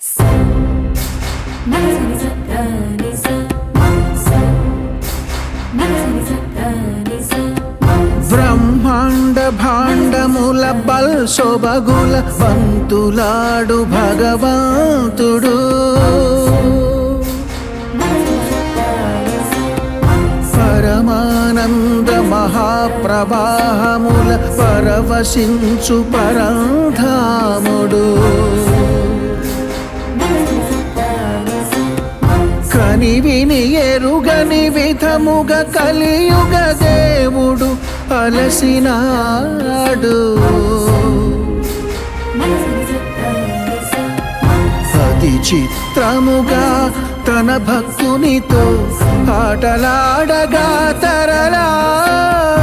బ్రహ్మాండ భాండముల బల్ శోభగుల బంతులాడు భగవంతుడు పరమానంద మహాప్రవాహముల పరవశించు పరంధాముడు కని విని ఎరుగని విధముగ కలియుగ దేవుడు అలసినాడు అతి చిత్రముగా తన భక్తునితో ఆటలాడగా తరలాడు